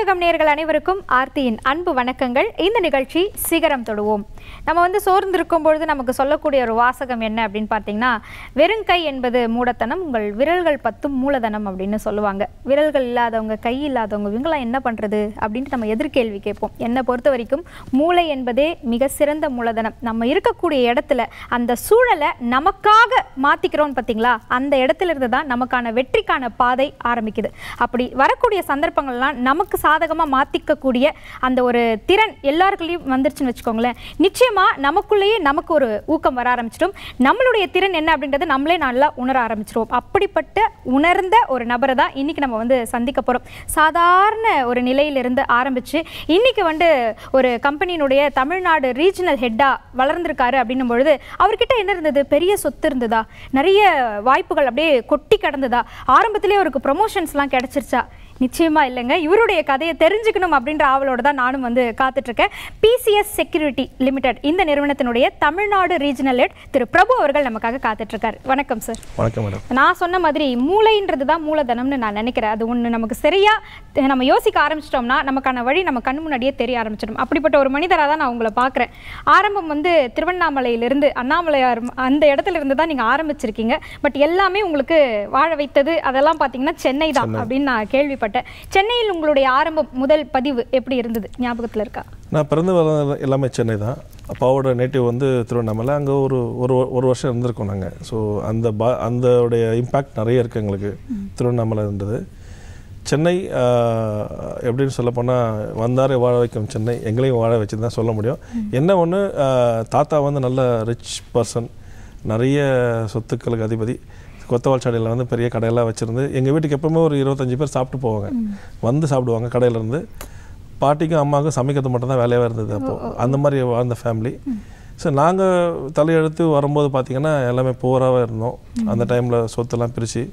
யுகம் நேயர்கள் அனைவருக்கும் ஆர்த்தியின் அன்பு வணக்கங்கள் இந்த நிகழ்ச்சி சிகரம் தொடுவோம் நம்ம வந்து சோர்ந்திருக்கும் பொழுது நமக்கு சொல்லக்கூடிய ஒரு வாசகம் என்ன அப்படின்னு பார்த்தீங்கன்னா வெறுங்கை என்பது மூடத்தனம் உங்கள் விரல்கள் பத்தும் மூலதனம் அப்படின்னு சொல்லுவாங்க விரல்கள் இல்லாதவங்க கை இல்லாதவங்க இவங்களாம் என்ன பண்ணுறது அப்படின்ட்டு நம்ம எதிர்கேள்வி கேட்போம் என்னை பொறுத்த வரைக்கும் மூளை என்பதே மிக சிறந்த மூலதனம் நம்ம இருக்கக்கூடிய இடத்துல அந்த சூழலை நமக்காக மாற்றிக்கிறோம் பார்த்தீங்களா அந்த இடத்துல இருந்து தான் நமக்கான வெற்றிக்கான பாதை ஆரம்பிக்குது அப்படி வரக்கூடிய சந்தர்ப்பங்கள்லாம் நமக்கு சாதகமாக மாற்றிக்கக்கூடிய அந்த ஒரு திறன் எல்லாருக்குள்ளேயும் வந்துருச்சுன்னு வச்சுக்கோங்களேன் நிச்சயமாக நமக்குள்ளேயே நமக்கு ஒரு ஊக்கம் வர ஆரம்பிச்சிடும் நம்மளுடைய திறன் என்ன அப்படின்றத நம்மளே நல்லா உணர ஆரம்பிச்சிருவோம் அப்படிப்பட்ட உணர்ந்த ஒரு நபரை தான் இன்னைக்கு நம்ம வந்து சந்திக்க போகிறோம் சாதாரண ஒரு நிலையிலிருந்து ஆரம்பித்து இன்னைக்கு வந்து ஒரு கம்பெனியினுடைய தமிழ்நாடு ரீஜனல் ஹெட்டாக வளர்ந்திருக்காரு அப்படின்னும் பொழுது அவர்கிட்ட என்ன இருந்தது பெரிய சொத்து இருந்ததா நிறைய வாய்ப்புகள் அப்படியே கொட்டி கிடந்ததா ஆரம்பத்திலே அவருக்கு ப்ரொமோஷன்ஸ்லாம் கிடைச்சிருச்சா நிச்சயமா இல்லைங்க இவருடைய கதையை தெரிஞ்சுக்கணும் அப்படின்ற ஆவலோட தான் நானும் வந்து காத்துட்ருக்கேன் பிசிஎஸ் செக்யூரிட்டி லிமிடெட் இந்த நிறுவனத்தினுடைய தமிழ்நாடு ரீஜனல் ஹெட் திரு பிரபு அவர்கள் நமக்காக காத்துட்ருக்காரு வணக்கம் சார் வணக்கம் மேடம் நான் சொன்ன மாதிரி மூளைன்றது தான் மூலதனம்னு நான் நினைக்கிறேன் அது ஒன்று நமக்கு சரியா த- நம்ம யோசிக்க ஆரம்பிச்சிட்டோம்னா நமக்கான வழி நம்ம கண் முன்னாடியே தெரிய ஆரம்பிச்சிடும் அப்படிப்பட்ட ஒரு மனிதராக தான் நான் உங்களை பார்க்குறேன் ஆரம்பம் வந்து திருவண்ணாமலையிலிருந்து அண்ணாமலையார் ம- அந்த இடத்துல இருந்து தான் நீங்கள் ஆரம்பிச்சிருக்கீங்க பட் எல்லாமே உங்களுக்கு வாழ வைத்தது அதெல்லாம் பார்த்தீங்கன்னா சென்னை தான் அப்படின்னு நான் கேள்விப்பட்டேன் சென்னையில் உங்களுடைய ஆரம்பம் முதல் பதிவு எப்படி இருந்தது ஞாபகத்தில் இருக்கா நான் பிறந்து வளர்ந்த எல்லாமே சென்னை தான் அப்பாவோட நேட்டிவ் வந்து திருவண்ணாமலை அங்கே ஒரு ஒரு ஒரு வருஷம் இருந்திருக்கோம் நாங்கள் ஸோ அந்த பா அந்தோடைய இம்பேக்ட் நிறைய இருக்குது எங்களுக்கு திருவண்ணாமலை இருந்தது சென்னை ஆஹ், எப்படின்னு சொல்ல போனால் வந்தாரை வாழ வைக்கும் சென்னை எங்களையும் வாழ வச்சு தான் சொல்ல முடியும் என்ன ஒன்று தாத்தா வந்து நல்ல ரிச் பர்சன் நிறைய சொத்துக்களுக்கு அதிபதி கொத்தவாழ்ச்சாலையில் வந்து பெரிய கடையெல்லாம் வச்சுருந்து எங்கள் வீட்டுக்கு எப்பவுமே ஒரு இருபத்தஞ்சி பேர் சாப்பிட்டு போவாங்க வந்து சாப்பிடுவாங்க கடையிலேருந்து பாட்டிக்கும் அம்மாவுக்கும் சமைக்கிறது மட்டும்தான் வேலையாக இருந்தது அப்போது அந்த மாதிரி வாழ்ந்த ஃபேமிலி ஸோ நாங்கள் தலையெடுத்து வரும்போது பார்த்திங்கன்னா எல்லாமே போராக இருந்தோம் அந்த டைமில் சொத்தெல்லாம் பிரித்து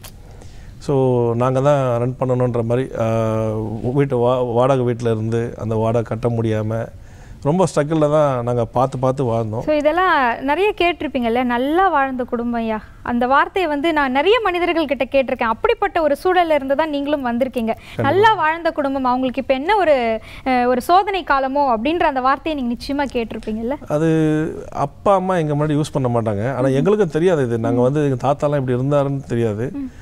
ஸோ நாங்கள் தான் ரன் பண்ணணுன்ற மாதிரி ஆஹ், வீட்டு வா வாடகை வீட்டில் இருந்து அந்த வாடகை கட்ட முடியாமல் ரொம்ப ஸ்ட்ரகிளில் தான் நாங்கள் பார்த்து பார்த்து வாழ்ந்தோம் ஸோ இதெல்லாம் நிறைய கேட்டிருப்பீங்கல்ல நல்லா வாழ்ந்த குடும்பம் ஐயா அந்த வார்த்தையை வந்து நான் நிறைய மனிதர்கள் கிட்ட கேட்டிருக்கேன் அப்படிப்பட்ட ஒரு சூழல்ல இருந்து தான் நீங்களும் வந்திருக்கீங்க நல்லா வாழ்ந்த குடும்பம் அவங்களுக்கு இப்போ என்ன ஒரு அஹ், ஒரு சோதனை காலமோ அப்படின்ற அந்த வார்த்தையை நீங்க நிச்சயமா கேட்டிருப்பீங்கல்ல அது அப்பா அம்மா எங்கள் முன்னாடி யூஸ் பண்ண மாட்டாங்க ஆனால் எங்களுக்கும் தெரியாது இது நாங்கள் வந்து எங்கள் தாத்தாலாம் இப்படி இருந்தாருன்னு தெரியாது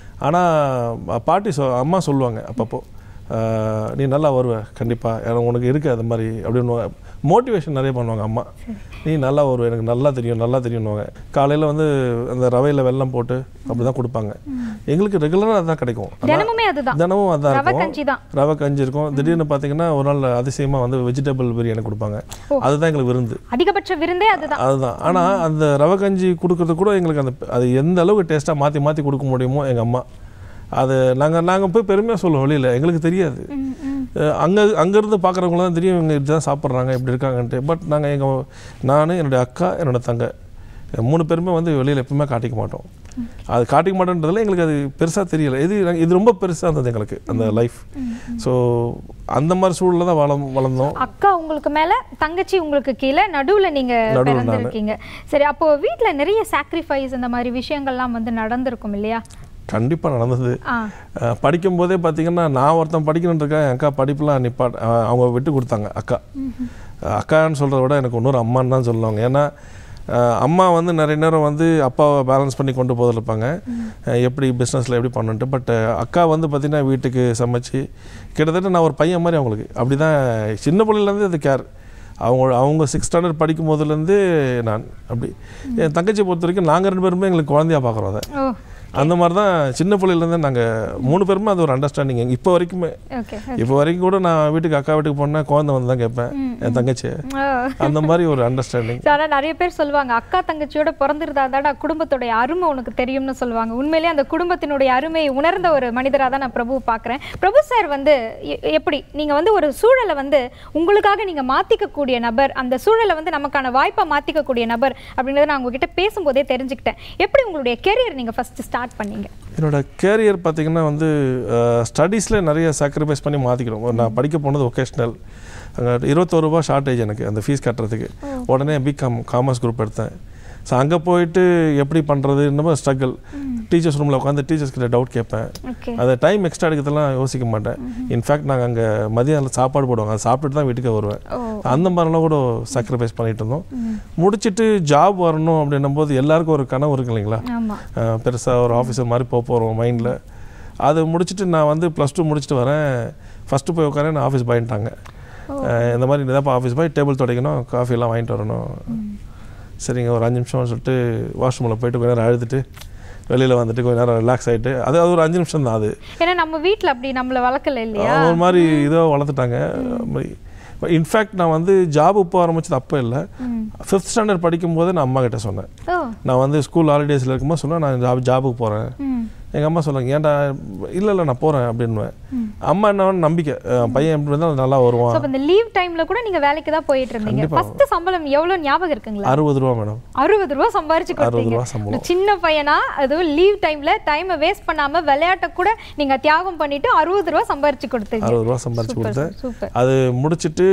ஆனால் பாட்டி சொ அம்மா சொல்லுவாங்க அப்பப்போ ஆஹ், நீ நல்லா வருவ கண்டிப்பாக ஏன்னா உனக்கு இருக்கு அது மாதிரி அப்படின்னு மோட்டிவேஷன் நிறைய பண்ணுவாங்க அம்மா நீ நல்லா வருவ எனக்கு நல்லா தெரியும் நல்லா தெரியும்னுவாங்க காலையில் வந்து அந்த ரவையில் வெல்லம் போட்டு அப்படி தான் கொடுப்பாங்க எங்களுக்கு ரெகுலராக அதுதான் கிடைக்கும் ஆனா, தினமுமே அதுதான் தினமும் அதான் ரவை இருக்கும் கஞ்சி தான் ரவை கஞ்சி இருக்கும் திடீர்னு பார்த்தீங்கன்னா ஒரு நாள் அதிசயமாக வந்து வெஜிடபிள் பிரியாணி கொடுப்பாங்க அதுதான் எங்களுக்கு விருந்து அதிகபட்ச விருந்தே அதுதான் அதுதான் ஆனால் அந்த ரவை கஞ்சி கொடுக்கறது கூட எங்களுக்கு அந்த அது எந்த அளவுக்கு டேஸ்ட்டாக மாற்றி மாற்றி கொடுக்க முடியுமோ எங்கள் அம்மா அது நாங்கள் நாங்கள் போய் பெருமையாக சொல்லுவோம் வெளியில் எங்களுக்கு தெரியாது ம், ம். அங்கே அங்கேருந்து பார்க்குறவங்க தான் தெரியும் இவங்க இப்படி தான் சாப்பிட்றாங்க இப்படி இருக்காங்கன்ட்டு பட் நாங்கள் எங்கள் நான் என்னுடைய அக்கா என்னோட தங்க மூணு பேருமே வந்து வெளியில் எப்பவுமே காட்டிக்க மாட்டோம் அது காட்டிக்க மாட்டோன்றதுல எங்களுக்கு அது பெருசாக தெரியல இது நாங்க- இது ரொம்ப பெருசாக இருந்தது எங்களுக்கு அந்த லைஃப் ஸோ அந்த மாதிரி சூழலில் தான் வளம் வளர்ந்தோம் அக்கா உங்களுக்கு மேல தங்கச்சி உங்களுக்கு கீழே நடுவுல நீங்க நடுவுல நானு. பிறந்திருக்கீங்க சரி அப்போ வீட்ல நிறைய சாக்ரிஃபைஸ் இந்த மாதிரி விஷயங்கள்லாம் வந்து நடந்திருக்கும் இல்லையா கண்டிப்பாக நடந்தது ஆ அஹ் படிக்கும் போதே பார்த்தீங்கன்னா நான் ஒருத்தன் படிக்கணும்னு இருக்கேன் என் அக்கா படிப்புலாம் நிப்பா அஹ் அவங்க விட்டு கொடுத்தாங்க அக்கா அஹ் அக்கான்னு சொல்கிறத விட எனக்கு இன்னொரு அம்மான்னு தான் சொல்லுவாங்க ஏன்னா அஹ் அம்மா வந்து நிறைய நேரம் வந்து அப்பாவை பேலன்ஸ் பண்ணி கொண்டு போதில் இருப்பாங்க அஹ் எப்படி பிஸ்னஸில் எப்படி பண்ணணுன்ட்டு பட் அக்கா வந்து பார்த்திங்கன்னா வீட்டுக்கு சமைச்சு கிட்டத்தட்ட நான் ஒரு பையன் மாதிரி அவங்களுக்கு அப்படி தான் சின்ன பிள்ளையிலேருந்து அது கேர் அவங்க அவங்க சிக்ஸ் ஸ்டாண்டர்ட் படிக்கும் போதுலேருந்து நான் அப்படி என் தங்கச்சி பொறுத்த வரைக்கும் நாங்கள் ரெண்டு பேருமே எங்களுக்கு குழந்தையா பார்க்குறோம் அதை ஓ அந்த மாதிரி தான் சின்ன பிள்ளையிலேருந்து நாங்கள் மூணு பேருமே அது ஒரு அண்டர்ஸ்டாண்டிங் இப்போ வரைக்குமே ஓகே இப்போ வரைக்கும் கூட நான் வீட்டுக்கு அக்கா வீட்டுக்கு போனால் குழந்தை வந்து தான் கேட்பேன் என் தங்கச்சி அந்த மாதிரி ஒரு அண்டர்ஸ்டாண்டிங் ஆனால் நிறைய பேர் சொல்லுவாங்க அக்கா தங்கச்சியோட பிறந்திருந்தா தாடா குடும்பத்துடைய அருமை உனக்கு தெரியும்னு சொல்லுவாங்க உண்மையிலேயே அந்த குடும்பத்தினுடைய அருமையை உணர்ந்த ஒரு மனிதராக தான் நான் பிரபு பார்க்குறேன் பிரபு சார் வந்து எ- எப்படி நீங்கள் வந்து ஒரு சூழலை வந்து உங்களுக்காக நீங்கள் மாற்றிக்கக்கூடிய நபர் அந்த சூழலை வந்து நமக்கான வாய்ப்பை மாற்றிக்கக்கூடிய நபர் அப்படின்றத நான் உங்ககிட்ட பேசும்போதே தெரிஞ்சுக்கிட்டேன் எப்படி உங்களுடைய கெரியர் நீங்கள் ஃபஸ்ட்டு ஸ்டார்ட் பண்ணீங்க என்னோட கேரியர் பார்த்தீங்கன்னா வந்து ஸ்டடீஸில் நிறைய சாக்ரிஃபைஸ் பண்ணி மாற்றிக்கிறோம் நான் படிக்க போனது ஒகேஷ்னல் அங்கே இருபத்தோரு ரூபா ஷார்ட்டேஜ் எனக்கு அந்த ஃபீஸ் கட்டுறதுக்கு உடனே பிகாம் காமர்ஸ் குரூப் எடுத்தேன் ஸோ அங்கே போயிட்டு எப்படி பண்ணுறது இந்த மாதிரி ஸ்ட்ரகிள் டீச்சர்ஸ் ரூமில் உட்காந்து டீச்சர்ஸ் கிட்ட டவுட் கேட்பேன் ஓகே அந்த டைம் எக்ஸ்ட்ரா எடுக்கிறதுலாம் யோசிக்க மாட்டேன் இன்ஃபேக்ட் நாங்கள் அங்கே மதியானம் சாப்பாடு போடுவாங்க அதை சாப்பிட்டுட்டு தான் வீட்டுக்கு வருவேன் ஓ அந்த மாதிரிலாம் கூட சாக்ரிஃபைஸ் பண்ணிட்டு இருந்தோம் முடிச்சிட்டு ஜாப் வரணும் அப்படின்னும் போது எல்லாருக்கும் ஒரு கனவு இருக்கு இல்லைங்களா ஆமா பெருசாக ஒரு ஆஃபீஸர் மாதிரி போக போகிறோம் மைண்டில் அது முடிச்சுட்டு நான் வந்து ப்ளஸ் டூ முடிச்சுட்டு வரேன் ஃபஸ்ட்டு போய் உட்காரேன் நான் ஆஃபீஸ் பாயின்ட்டாங்க இந்த மாதிரி இதாப்பா ஆஃபீஸ் பாய் டேபிள் துடைக்கணும் காஃபி எல்லாம் வாங்கிட்டு வரணும் சரிங்க ஒரு அஞ்சு நிமிஷம்னு சொல்லிட்டு வாஷ்ரூமில் போயிட்டு கொஞ்ச நேரம் அழுதுட்டு வெளியில் வந்துட்டு கொஞ்ச நேரம் ரிலாக்ஸ் ஆகிட்டு அது அது ஒரு அஞ்சு நிமிஷம் தான் அது ஏன்னா நம்ம வீட்ல அப்படி நம்மள வளர்க்கல இல்லையா அவங்க ஒரு மாதிரி இதாக வளர்த்துட்டாங்க இன்ஃபேக்ட் நான் வந்து ஜாப் போக ஆரம்பிச்சது அப்போ இல்லை ம். ஃபிஃப்த் ஸ்டாண்டர்ட் படிக்கும்போது நான் அம்மா கிட்ட சொன்னேன் ஓ நான் வந்து ஸ்கூல் ஹாலிடேஸில் இருக்கும்போது சொன்னேன் நான் ஜாப் ஜாபுக்கு போகிறேன் ம் எங்கள் அம்மா சொல்லுவாங்க ஏன்டா இல்லை இல்லை நான் போகிறேன் அப்படின்னுவேன் அம்மா என்ன நம்பிக்கை அஹ் பையன் எப்படி இருந்தாலும் நல்லா ஸோ வருவான் அப்போ இந்த லீவ் டைம்ல கூட நீங்க வேலைக்கு தான் போயிட்டு இருந்தீங்க கண்டிப்பா. ஃபர்ஸ்ட் சம்பளம் எவ்வளவு ஞாபகம் இருக்குங்களா அறுபது ரூபா மேடம் அறுபது ரூபா சம்பாரிச்சு அறுபது கொடுத்தீங்க ரூபா சம்பளம் ஒரு சின்ன பையனா அதுவும் லீவ் டைம்ல டைமை வேஸ்ட் பண்ணாம விளையாட்ட கூட நீங்க தியாகம் பண்ணிட்டு அறுபது ரூபா சம்பாரிச்சு கொடுத்தீங்க அறுபது ரூபா சம்பாரிச்சு சூப்பர் கொடுத்தேன் சூப்பர் அது முடிச்சிட்டு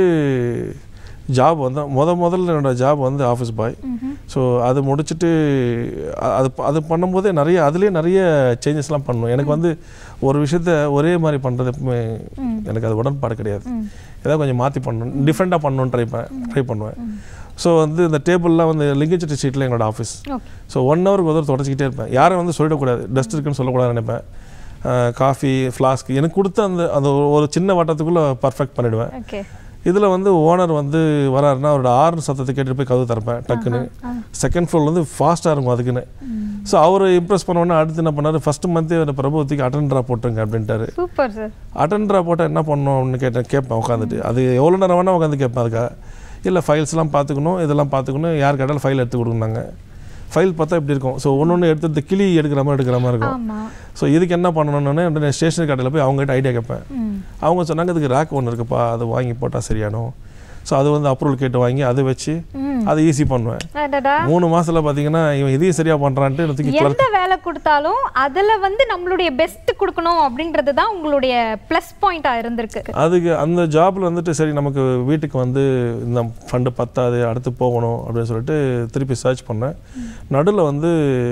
ஜாப் வந்தேன் முத முதல்ல என்னோட ஜாப் வந்து ஆஃபீஸ் பாய் ஸோ அது முடிச்சிட்டு அ- அது ப- அது பண்ணும்போதே நிறைய அதுலேயே நிறைய சேஞ்சஸ்லாம் பண்ணணும் எனக்கு வந்து ஒரு விஷயத்த ஒரே மாதிரி பண்ணுறது எப்பவுமே எனக்கு அது உடன்பாடு கிடையாது ஏதாவது கொஞ்சம் மாற்றி பண்ணணும் டிஃப்ரெண்ட்டாக பண்ணணும்னு ட்ரை ட்ரை பண்ணுவேன் ஸோ வந்து இந்த டேபிள்லாம் வந்து லிங்கச்சட்டி சீட்டில் எங்களோட ஆஃபீஸ் ஓகே ஸோ ஒன் ஹவருக்கு ஒரு தொடச்சிக்கிட்டே இருப்பேன் யாரும் வந்து சொல்லிடக்கூடாது டஸ்ட் இருக்குன்னு சொல்லக்கூடாதுன்னு நினைப்பேன் காஃபி ஃப்ளாஸ்க் எனக்கு கொடுத்த அந்த அந்த ஒரு- ஒரு சின்ன வட்டத்துக்குள்ளே பர்ஃபெக்ட் பண்ணிடுவேன் ஓகே இதில் வந்து ஓனர் வந்து வராருன்னா அவரோட ஆறு சத்தத்தை கேட்டுட்டு போய் கதவு திறப்பேன் டக்குன்னு செகண்ட் ஃப்ளோர் வந்து ஃபாஸ்ட்டாக இருக்கும் அதுக்குன்னு ஸோ அவரை இம்ப்ரெஸ் பண்ணோன்னே அடுத்து என்ன பண்ணாரு ஃபர்ஸ்ட் மந்த்தே ஒரு பிரபுத்திக்கு அட்டெண்டரா போட்டுருங்க அப்படின்ட்டாரு சூப்பர் சார் அட்டெண்டரா போட்டால் என்ன பண்ணணும் அப்படின்னு கேட்டேன் கேட்பேன் உட்காந்துட்டு அது எவ்வளோ நேரம் வேணால் உட்காந்து கேட்பேன் அதுக்காக இல்லை ஃபைல்ஸ்லாம் பார்த்துக்கணும் இதெல்லாம் பார்த்துக்கணும் யார் கேட்டாலும் ஃபைல் எடுத்து கொடுக்குறாங்க ஃபைல் பார்த்தா இப்படி இருக்கும் ஸோ ஒன்று ஒன்று எடுத்து இந்த கிளி எடுக்கிற மாதிரி எடுக்கிற மாதிரி இருக்கும் ஆமா ஸோ இதுக்கு என்ன பண்ணணும்னு ஸ்டேஷனரி கடையில் போய் அவங்ககிட்ட ஐடியா கேட்பேன் ம் அவங்க சொன்னாங்க இதுக்கு ரேக் ஒன்று இருக்குப்பா அது வாங்கி போட்டால் சரியானும் ஸோ அது வந்து அப்ரூவல் கேட்டு வாங்கி அதை வச்சு ம் அதை ஈஸி பண்ணுவேன் அடடா மூணு மாசத்துல பார்த்தீங்கன்னா இவன் இதையும் சரியாக பண்ணுறான்ட்டு எனக்கு தூக்கி எந்த வேலை கொடுத்தாலும் அதுல வந்து நம்மளுடைய பெஸ்ட் கொடுக்கணும் அப்படின்றது தான் உங்களுடைய ப்ளஸ் பாயிண்டா இருந்திருக்கு அதுக்கு அந்த ஜாப்ல வந்துட்டு சரி நமக்கு வீட்டுக்கு வந்து இந்த ஃபண்டு பத்தாது அடுத்து போகணும் அப்படின்னு சொல்லிட்டு திருப்பி சர்ச் பண்ணேன் நடுவில் வந்து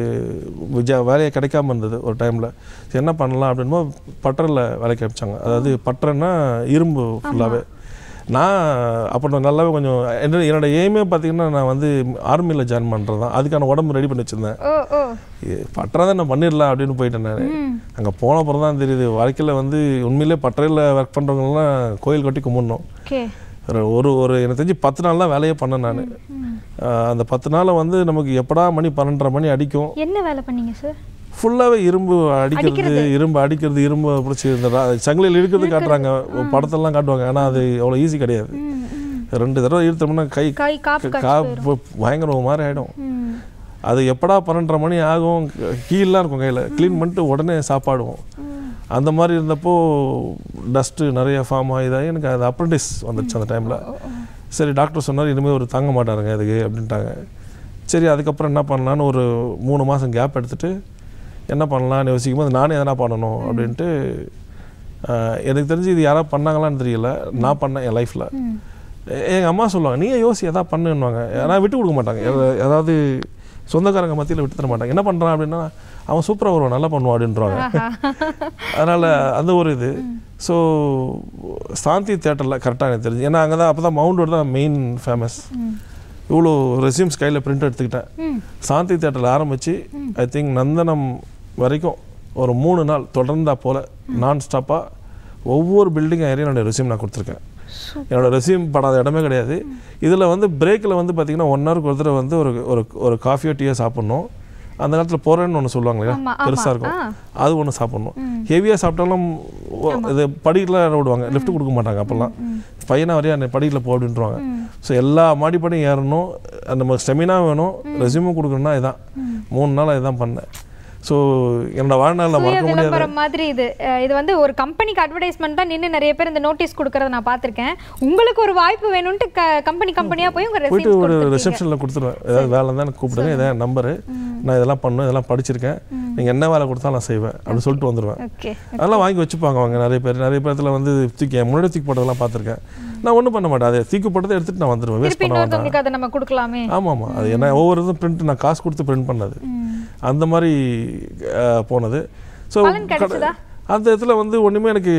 விஜா வேலையை கிடைக்காம இருந்தது ஒரு டைமில் என்ன பண்ணலாம் அப்படின்போ பட்டரில் வேலைக்கு அனுப்பிச்சாங்க அதாவது பட்டறைன்னா இரும்பு ஃபுல்லாகவே நான் அப்போ நான் நல்லாவே கொஞ்சம் என்னோட என்னோட எய்மே பார்த்தீங்கன்னா நான் வந்து ஆர்மியில் ஜாயின் பண்ணுறது தான் அதுக்கான உடம்பு ரெடி பண்ணி வச்சுருந்தேன் ஓ ஓ பட்டறை தான் நான் பண்ணிடலாம் அப்படின்னு போயிட்டேன் நான் ம் அங்கே போன அப்புறம் தான் தெரியுது வாழ்க்கையில் வந்து உண்மையிலே பட்டறையில் ஒர்க் பண்ணுறவங்கலாம் கோயில் கட்டி கும்பிடணும் ஓகே ஒரு- ஒரு ஒரு எனக்கு தெரிஞ்சு பத்து நாள் தான் வேலையே பண்ணேன் நான் அந்த பத்து நாளில் வந்து நமக்கு எப்படா மணி பன்னெண்டரை மணி அடிக்கும் என்ன வேலை பண்ணீங்க சார் ஃபுல்லாகவே இரும்பு அடிக்கிறது இரும்பு அடிக்கிறது இரும்பு பிடிச்சி இந்த ரா- சங்கிலியில் இழுக்கிறது காட்டுறாங்க படத்தெல்லாம் காட்டுவாங்க ஆனால் அது அவ்வளோ ஈஸி கிடையாது ம் ம் ரெண்டு தடவை இழுத்தோம்னா கை கை காப்பு கா காய்ச்சி பயங்கர ஒரு மாதிரி ஆகிடும் ம் அது எப்படா பன்னெண்டரை மணி ஆகும் கீழெலாம் இருக்கும் கையில் க்ளீன் பண்ணிட்டு உடனே சாப்பாடுவோம் அந்த மாதிரி இருந்தப்போ டஸ்ட்டு நிறைய ஃபார்ம் ஆகிதாகி எனக்கு அது அப்ரண்டிஸ் வந்துடுச்சு அந்த டைமில் சரி டாக்டர் சொன்னார் இனிமேல் ஒரு தாங்க மாட்டாருங்க இதுக்கு அப்படின்ட்டாங்க சரி அதுக்கப்புறம் என்ன பண்ணலான்னு ஒரு மூணு மாதம் கேப் எடுத்துட்டு என்ன பண்ணலான்னு யோசிக்கும் போது நானே எதனா பண்ணணும் அப்படின்ட்டு ஆஹ், எனக்கு தெரிஞ்சு இது யாராவது பண்ணாங்களான்னு தெரியல நான் பண்ணேன் என் லைஃப்பில் ம் எங்கள் அம்மா சொல்லுவாங்க நீயே யோசி எதாவது பண்ணுன்னுவாங்க ஏன்னா விட்டு கொடுக்க மாட்டாங்க எத- ஏதாவது சொந்தக்காரங்க மத்தியில் விட்டு தர மாட்டாங்க என்ன பண்ணுறான் அப்படின்னா அவன் சூப்பராக வருவான் நல்லா பண்ணுவான் அப்படின்றாங்க அதனால் அந்த ஒரு இது ஸோ சாந்தி தேட்டரில் கரெக்டாக எனக்கு தெரிஞ்சு ஏன்னா அங்கே தான் அப்போ தான் மவுண்டோட தான் மெயின் ஃபேமஸ் ம் இவ்வளோ ரெசியூம்ஸ் கையில் பிரிண்ட் எடுத்துக்கிட்டேன் ம் சாந்தி தேட்டரில் ஆரம்பித்து ஐ திங்க் நந்தனம் வரைக்கும் ஒரு மூணு நாள் தொடர்ந்தா போல் நான் ஸ்டாப்பாக ஒவ்வொரு பில்டிங் ஏரியா என்னோட ரெசியூம் நான் கொடுத்துருக்கேன் என்னோட ரெசியூம் படாத இடமே கிடையாது இதில் வந்து பிரேக்கில் வந்து பார்த்தீங்கன்னா ஒன் ஹவருக்கு ஒரு தடவை வந்து ஒரு ஒரு ஒரு காஃபியோ டீயோ சாப்பிட்ணும் அந்த காலத்தில் போகிறேன்னு ஒன்று சொல்லுவாங்க இல்லையா ஆமா, ஆமா. பெருசாக இருக்கும் ஆ. அது ஒன்று சாப்பிட்ணும் ஹெவியாக சாப்பிட்டாலும் ஓ- இது படிக்கெலாம் இடம் விடுவாங்க லிஃப்ட் கொடுக்க மாட்டாங்க அப்போல்லாம் பையனா வரையா அந்த படிக்கல போ அப்படின்ட்டுருவாங்க ஸோ எல்லா மாடிப்படியும் ஏறணும் அந்த நம்ம ஸ்டெமினா வேணும் ரெசியூமும் கொடுக்கணும்னா இதான் மூணு நாள் இதான் பண்ணேன் ஸோ என்னோட வாழ்நாளில் சுய மறக்க முடியாத விளம்பரம் மாதிரி இது அஹ் இது வந்து ஒரு கம்பெனிக்கு அட்வர்டைஸ்மெண்ட் தான் நின்று நிறைய பேர் இந்த நோட்டீஸ் கொடுக்கறத நான் பார்த்திருக்கேன் உங்களுக்கு ஒரு வாய்ப்பு வேணும்ட்டு கம்பெனி கம்பெனியா போய் உங்க போயிட்டு ரெசிப்ட் ஒரு ரிசப்ஷனில் கொடுத்துருவேன் ஏதாவது வேலை இருந்தால் எனக்கு கூப்பிடுங்க இதான் நம்பரு நான் இதெல்லாம் பண்ணுவேன் இதெல்லாம் படிச்சிருக்கேன் நீங்கள் என்ன வேலை கொடுத்தாலும் நான் செய்வேன் அப்படின்னு சொல்லிட்டு வந்துடுவேன் ஓகே அதெல்லாம் வாங்கி வச்சுப்பாங்க அவங்க நிறைய பேர் நிறைய பேர்த்துல வந்து தூக்கி என் முன்னாடி தூக்கி போட்டதெல்லாம் பார்த்துருக்கேன் நான் ஒன்றும் பண்ண மாட்டேன் அதை தூக்கி போட்டதை எடுத்துட்டு நான் வந்துடுவேன் வேஸ்ட் திருப்பி பண்ண மாட்டேன் இன்னொருத்தவங்களுக்கு அதை நம்ம கொடுக்கலாமே ஆமாம் ஆமாம் அது என்ன ஒவ்வொரு இதுவும் பிரிண்ட் நான் காசு கொடுத்து பிரிண்ட் பண்ணது அந்த மாதிரி அஹ், போனது ஸோ பலன் கிடைச்சதா? அந்த இடத்துல வந்து ஒன்றுமே எனக்கு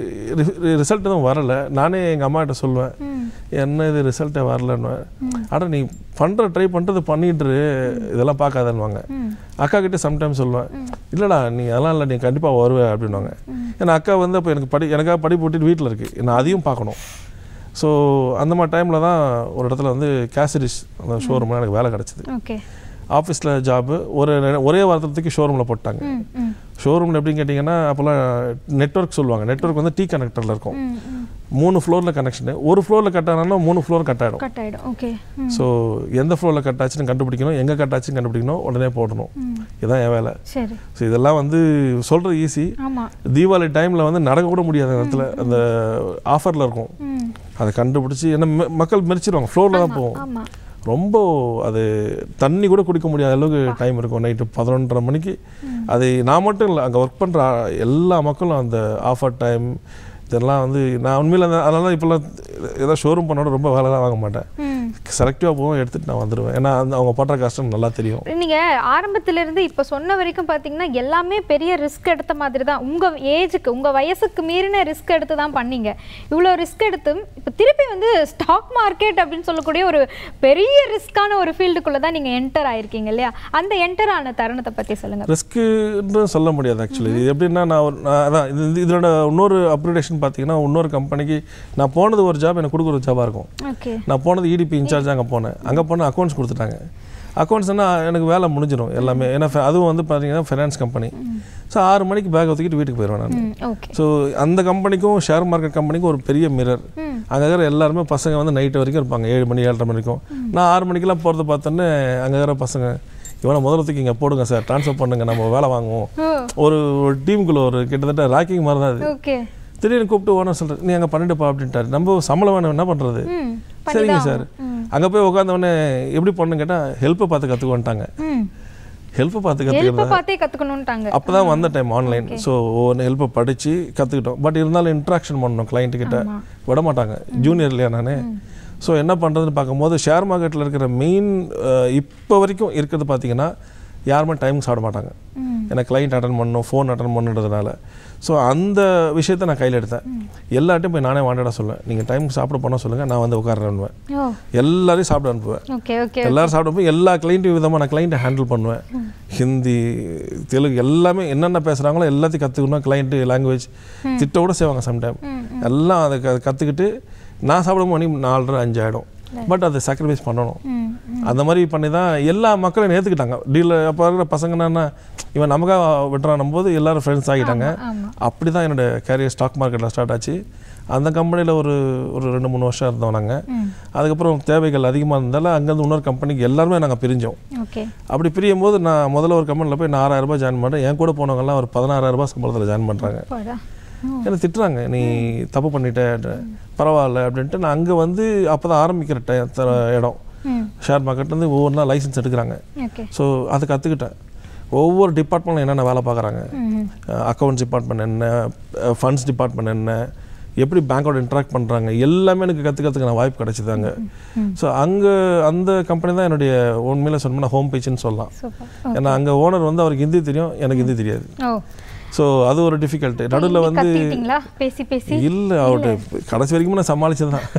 ரிசல்ட் எதுவும் வரலை நானே எங்கள் அம்மா கிட்ட சொல்லுவேன் என்ன இது ரிசல்ட்டே வரலன்னு அட நீ பண்ணுற ட்ரை பண்ணுறது பண்ணிட்டு இரு, இதெல்லாம் பார்க்காதன்னுவாங்க அக்கா கிட்ட சம்டைம்ஸ் சொல்லுவேன் இல்லைடா நீ அதெல்லாம் இல்லை நீ கண்டிப்பாக வருவ அப்படின்னுவாங்க ஏன்னா அக்கா வந்து அப்போ எனக்கு படி எனக்காக படிப்பு விட்டுட்டு வீட்டில் இருக்குது நான் அதையும் பார்க்கணும் ஸோ அந்த மாதிரி டைமில் தான் ஒரு இடத்துல வந்து கேசரிஸ் அந்த ஷோரூமில் எனக்கு வேலை கிடச்சிது ஓகே ஆஃபீஸில் ஜாபு ஒரு ரெ- ஒரே வாரத்துக்கு ஷோரூமில் போட்டாங்க ம் ம் ஷோரூமில் எப்படின்னு கேட்டிங்கன்னா அப்போல்லாம் நெட்வொர்க் சொல்லுவாங்க நெட்வொர்க் வந்து டி கனெக்டரில் இருக்கும் ம் ம் மூணு ஃப்ளோரில் கனெக்ஷனு ஒரு ஃப்ளோரில் கட் ஆனா மூணு ஃப்ளோர் கட் ஆகிடும் கட் ஆயிடும் ஓகே ம் ஸோ எந்த ஃப்ளோரில் கட் ஆச்சுன்னு கண்டுபிடிக்கணும் எங்கே கட் ஆச்சுன்னு கண்டுபிடிக்கணும் உடனே போடணும் இதுதான் என் வேலை சரி ஸோ இதெல்லாம் வந்து சொல்கிறது ஈஸி ஆமா தீபாவளி டைமில் வந்து நடக்க கூட முடியாத இடத்துல அந்த ஆஃபரில் இருக்கும் ம் அதை கண்டுபிடிச்சி என்ன ம- மக்கள் மெரிச்சிருவாங்க ஃப்ளோரில் தான் போவோம் ஆமா ரொம்ப அது தண்ணி கூட குடிக்க முடியாத அளவுக்கு டைம் இருக்கும் நைட்டு பதினொன்றரை மணிக்கு அது நான் மட்டும் இல்லை அங்கே ஒர்க் பண்ணுற எல்லா மக்களும் அந்த ஆஃபர் டைம் இதெல்லாம் வந்து நான் உண்மையில் அந்த- அதனால தான் இப்போல்லாம் ஏதாவது ஷோரூம் பண்ணோட ரொம்ப வேலைலாம் வாங்க மாட்டேன் ம் செலக்டிவாக போவோம் எடுத்துகிட்டு நான் வந்துடுவேன் ஏன்னா அந்த அவங்க படுற கஷ்டம் நல்லா தெரியும் நீங்க ஆரம்பத்துல இருந்து இப்ப சொன்ன வரைக்கும் பாத்தீங்கன்னா எல்லாமே பெரிய ரிஸ்க் எடுத்த மாதிரி தான் உங்க ஏஜுக்கு உங்க வயசுக்கு மீறின ரிஸ்க் எடுத்து தான் பண்ணீங்க இவ்வளோ ரிஸ்க் எடுத்து இப்ப திருப்பி வந்து ஸ்டாக் மார்க்கெட் அப்படின்னு சொல்லக்கூடிய ஒரு பெரிய ரிஸ்கான ஒரு ஃபீல்டுக்குள்ள தான் நீங்க என்டர் ஆயிருக்கீங்க இல்லையா அந்த என்டர் ஆன தருணத்தை பத்தி சொல்லுங்க ரிஸ்க்குன்னு சொல்ல முடியாது ஆக்சுவலி இது எப்படின்னா நான் ஒரு நான் அதான் இது இது- இதோட இன்னொரு அப்கிரேடேஷன் பார்த்தீங்கன்னா இன்னொரு கம்பெனிக்கு நான் போனது ஒரு ஜாப் எனக்கு கொடுக்குற ஜாபாக இருக்கும் ஓகே நான் போனது இடிபி இன்சார்ஜ் அங்கே போனேன் அங்கே போனால் அக்கௌண்ட்ஸ் கொடுத்துட்டாங்க அக்கௌண்ட்ஸ்னா எனக்கு வேலை முடிஞ்சிடும் எல்லாமே ஏன்னா fa- அதுவும் வந்து பார்த்தீங்கன்னா ஃபைனான்ஸ் கம்பெனி ஸோ ஆறு மணிக்கு பேக் தூக்கிட்டு வீட்டுக்கு போயிடுவேன் நான் ம் ஓகே ஸோ அந்த கம்பெனிக்கும் ஷேர் மார்க்கெட் கம்பெனிக்கும் ஒரு பெரிய மிரர் ம் அங்கே இருக்கிற எல்லாருமே பசங்க வந்து நைட்டு வரைக்கும் இருப்பாங்க ஏழு மணி ஏழரை மணி வரைக்கும் நான் ஆறு மணிக்கெல்லாம் போகிறத பார்த்தோன்னே அங்கே இருக்கிற பசங்க இவனை முதல்ல தூக்கி இங்கே போடுங்க சார் ட்ரான்ஸ்ஃபர் பண்ணுங்க நம்ம வேலை வாங்குவோம் ஓ ஒரு ஒரு டீமுக்குள்ள ஒரு கிட்டத்தட்ட ராக்கிங் மாதிரி தான் அது ஓகே திடீர்னு கூப்பிட்டு ஓனர் சொல்கிறேன் நீ அங்கே பண்ணிட்டுப்பா அப்படின்ட்டாரு நம்ம சம்பளம் வேணும் என்ன பண்ணுறது ம் சரிங்க சார் அங்கே போய் உட்காந்தவொடனே எப்படி பண்ணு கேட்டால் ஹெல்ப்பை பார்த்து கற்றுக்க வந்துட்டாங்க ம் ஹெல்ப்பை பார்த்து ஹெல்ப்பை கற்றுக்கிறது பார்த்தே கற்றுக்கணுன்ட்டாங்க அப்போ தான் வந்த டைம் ஆன்லைன் ஸோ ஒவ்வொன்று ஹெல்ப்பை படித்து கற்றுக்கிட்டோம் பட் இருந்தாலும் இன்ட்ராக்ஷன் பண்ணணும் client கிட்ட விட மாட்டாங்க ஜூனியர் இல்லையா நான் ஸோ என்ன பண்ணுறதுன்னு பார்க்கும்போது ஷேர் மார்க்கெட்டில் இருக்கிற மெயின் இப்போ வரைக்கும் இருக்கிறது பார்த்தீங்கன்னா யாருமே டைம் சாப்பிட மாட்டாங்க ம் ஏன்னா கிளைண்ட் அட்டன் பண்ணணும் ஃபோன் அட்டன் பண்ணுறதுனால ஸோ அந்த விஷயத்த நான் கையில் எடுத்தேன் எல்லார்ட்டையும் போய் நானே வாண்டடாக சொல்லுவேன் நீங்கள் டைம் சாப்பிட போனால் சொல்லுங்கள் நான் வந்து உட்காரேன்னுவேன் ஓ எல்லாரையும் சாப்பிட அனுப்புவேன் ஓகே ஓகே எல்லாரும் சாப்பிடும்போது எல்லா கிளைண்ட்டும் விதமாக நான் கிளைண்ட்டை ஹேண்டில் பண்ணுவேன் ஹிந்தி தெலுங்கு எல்லாமே என்னென்ன பேசுகிறாங்களோ எல்லாத்தையும் கற்றுக்கணும் கிளைண்ட்டு லாங்குவேஜ் திட்ட கூட செய்வாங்க சம்டைம் எல்லாம் அதை க கற்றுக்கிட்டு நான் சாப்பிடும் மணி நாலரை அஞ்சு ஆகிடும் பட் அதை சாக்ரிஃபைஸ் பண்ணணும் ம் அந்த மாதிரி பண்ணி தான் எல்லா மக்களையும் ஏற்றுக்கிட்டாங்க டீலில் அப்போ இருக்கிற பசங்க என்னன்னா இவன் நமக்காக விட்டுறான் போது எல்லாரும் ஃப்ரெண்ட்ஸ் ஆகிட்டாங்க ஆமா அப்படி தான் என்னோட கேரியர் ஸ்டாக் மார்க்கெட்டில் ஸ்டார்ட் ஆச்சு அந்த கம்பெனியில் ஒரு ஒரு ரெண்டு மூணு வருஷம் இருந்தோம் நாங்கள் ம் அதுக்கப்புறம் தேவைகள் அதிகமாக இருந்தால அங்கேருந்து இன்னொரு கம்பெனிக்கு எல்லாருமே நாங்கள் பிரிஞ்சோம் ஓகே அப்படி பிரியும் போது நான் முதல்ல ஒரு கம்பெனியில் போய் நான் ஆறாயிரம் ரூபாய் ஜாயின் பண்ணுறேன் என் கூட போனவங்கலாம் ஒரு பதினாறாயிரம் ரூபாய் சம்பளத்தில் ஜாயின் பண்ணுறாங்க போடா என்னை திட்டுறாங்க நீ தப்பு பண்ணிட்ட பரவாயில்ல அப்படின்ட்டு நான் அங்கே வந்து அப்போ தான் ஆரம்பிக்கிற டை த- இடம் ம் ஷேர் மார்க்கெட்லேருந்து ஒவ்வொன்றா லைசன்ஸ் எடுக்கிறாங்க ஓகே ஸோ அதை கற்றுக்கிட்டேன் ஒவ்வொரு டிபார்ட்மெண்ட்டில் என்னென்ன வேலை பார்க்குறாங்க ம் அக்கௌண்ட்ஸ் டிபார்ட்மெண்ட் என்ன ஃபண்ட்ஸ் டிபார்ட்மெண்ட் என்ன எப்படி பேங்கோட இன்ட்ராக்ட் பண்ணுறாங்க எல்லாமே எனக்கு கற்றுக்கிறதுக்கு நான் வாய்ப்பு கிடைச்சிதாங்க ஸோ அங்கே அந்த கம்பெனி தான் என்னுடைய உண்மையில சொன்னோம்னா ஹோம் பேஜ்னு சொல்லலாம் சூப்பர் ஏன்னா அங்கே ஓனர் வந்து அவருக்கு ஹிந்தி தெரியும் எனக்கு ஹிந்தி தெரியாது ஓ ஸோ அது ஒரு டிஃபிகல்ட் நடுவில் வந்து கத்திட்டீங்களா பேசி பேசி இல்லை அவர்கிட்ட கடைசி வரைக்கும் நான் சமாளிச்சது தான்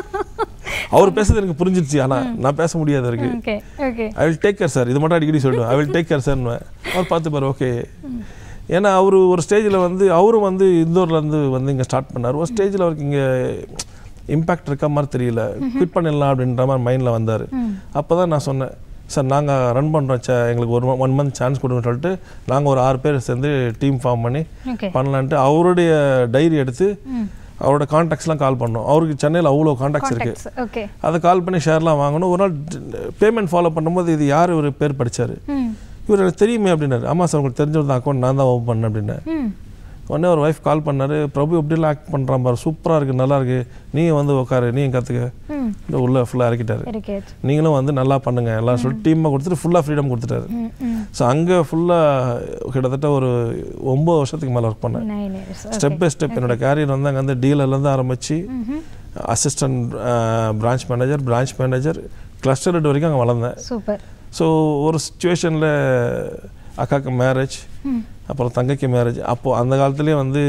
அவர் பேசுறது எனக்கு புரிஞ்சிருச்சு ஆனால் நான் பேச முடியாது அவருக்கு okay okay I will take care sir இது மட்டும் அடிக்கடி சொல்லுவேன் ஐ வில் டேக் கேர் சார்னுவேன் அவர் பார்த்து பாரு ஓகே ஏன்னா அவர் ஒரு ஸ்டேஜில் வந்து அவரும் வந்து இந்தூர்லேருந்து வந்து இங்கே ஸ்டார்ட் பண்ணார் ஒரு ஸ்டேஜில் அவருக்கு இங்கே இம்பேக்ட் இருக்க மாதிரி தெரியல குவிட் பண்ணிடலாம் அப்படின்ற மாதிரி மைண்டில் வந்தார் ம் அப்போ தான் நான் சொன்னேன் சார் நாங்கள் ரன் பண்ணுறோம் சே எங்களுக்கு ஒரு ஒன் மந்த் சான்ஸ் கொடுங்கன்னு சொல்லிட்டு நாங்கள் ஒரு ஆறு பேர் சேர்ந்து டீம் ஃபார்ம் பண்ணி ஓகே பண்ணலான்ட்டு அவருடைய டைரி எடுத்து ம் அவரோட காண்டாக்ட்ஸ்லாம் கால் பண்ணோம் அவருக்கு சென்னையில் அவ்வளோ காண்டாக்ட்ஸ் இருக்குது கான்டாக்ட்ஸ் ஓகே அதை கால் பண்ணி ஷேர்லாம் வாங்கணும் ஒரு நாள் பேமெண்ட் ஃபாலோ பண்ணும்போது இது யார் ஒரு பேர் படிச்சாரு ம் இவர் எனக்கு தெரியுமே அப்படின்னாரு ஆமாம் சார் உங்களுக்கு தெரிஞ்ச அக்கௌண்ட் நான் தான் ஓப்பன் பண்ணேன் அப்படின்னேன் ம் உடனே ஒரு ஒய்ஃப் கால் பண்ணாரு பிரபு எப்படிலாம் ஆக்ட் பண்ணுறான் பாரு சூப்பராக இருக்குது நல்லா இருக்கு நீயும் வந்து உட்காரு நீயும் கற்றுக்க ம் இந்த உள்ள ஃபுல்லாக இறக்கிட்டாரு இருக்கு நீங்களும் வந்து நல்லா பண்ணுங்க எல்லாம் சொல்லிட்டு டீமாக கொடுத்துட்டு ஃபுல்லாக ஃப்ரீடம் கொடுத்துட்டாரு ம் ம் ஸோ அங்கே ஃபுல்லாக கிட்டத்தட்ட ஒரு ஒம்பது வருஷத்துக்கு மேலே ஒர்க் பண்ணேன் nine years step by step என்னோட கேரியர் வந்து அங்கே வந்து டீலர்லேருந்து ஆரம்பித்து ம் assistant branch manager branch manager cluster head வரைக்கும் அங்கே வளர்ந்தேன் சூப்பர் ஸோ ஒரு சுச்சுவேஷனில் அக்காவுக்கு மேரேஜ் ம் அப்புறம் தங்கைக்கு மேரேஜ் அப்போது அந்த காலத்துலேயே வந்து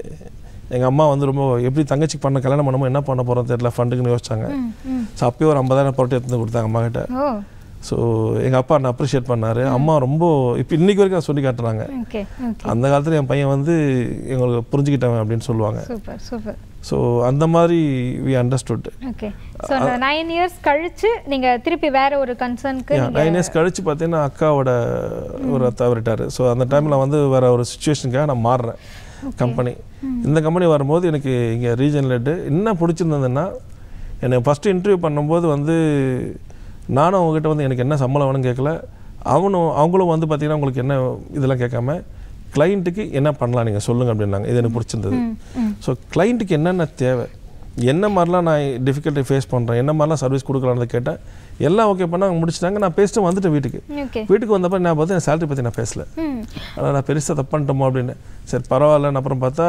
எங்கள் அம்மா வந்து ரொம்ப எப்படி தங்கச்சிக்கு பண்ண கல்யாணம் பண்ணுமோ என்ன பண்ண போகிறோம் தெரியல ஃபண்டுக்குன்னு யோசிச்சாங்க ம் ம் ஸோ அப்பயே ஒரு ஐம்பதாயிரம் புரட்டி எடுத்து வந்து கொடுத்தாங்க அம்மா கிட்ட ஓ ஸோ எங்கள் அப்பா என்ன அப்ரிஷியேட் பண்ணார் அம்மா ரொம்ப இப்போ இன்னைக்கு வரைக்கும் அதை சொல்லி காட்டுறாங்க ஓகே ஓகே அந்த காலத்தில் என் பையன் வந்து எங்களுக்கு புரிஞ்சுக்கிட்டவன் அப்படின்னு சொல்லுவாங்க சூப்பர் சூப்பர் ஸோ அந்த மாதிரி வி அண்டர்ஸ்டுட் ஓகே ஸோ அந்த நைன் இயர்ஸ் கழிச்சு நீங்க திருப்பி வேற ஒரு கன்சர்னுக்கு நைன் இயர்ஸ் கழிச்சு பார்த்தீங்கன்னா அக்காவோட ஒரு தவறிட்டார் ஸோ அந்த டைமில் வந்து வேற ஒரு சுச்சுவேஷனுக்காக நான் மாறுறேன் கம்பெனி இந்த கம்பெனி வரும்போது எனக்கு இங்கே ரீஜன் லெட்டு என்ன பிடிச்சிருந்ததுன்னா என்னை ஃபஸ்ட்டு இன்டர்வியூ பண்ணும்போது வந்து நானும் அவங்ககிட்ட வந்து எனக்கு என்ன சம்பளம் வேணும்னு கேட்கல அவனும் அவங்களும் வந்து பார்த்தீங்கன்னா உங்களுக்கு என்ன இதெல்லாம் கேட்காம கிளைண்ட்டுக்கு என்ன பண்ணலாம் நீங்கள் சொல்லுங்கள் அப்படின்னாங்க இது எனக்கு பிடிச்சிருந்தது ம் ம் ஸோ கிளைண்ட்டுக்கு என்னென்ன தேவை என்ன மாதிரிலாம் நான் டிஃபிகல்ட்டி ஃபேஸ் பண்ணுறேன் என்ன மாதிரிலாம் சர்வீஸ் கொடுக்கலான்னு கேட்டேன் எல்லாம் ஓகே பண்ண அவங்க முடிச்சிட்டாங்க நான் பேசிட்டு வந்துட்டேன் வீட்டுக்கு ஓகே வீட்டுக்கு வந்தப்போ நான் பார்த்து என் சேலரி பற்றி நான் பேசல ம் ஆனால் நான் பெருசாக தப்பு பண்ணிட்டோமோ அப்படின்னு சரி பரவாயில்லன்னு அப்புறம் பார்த்தா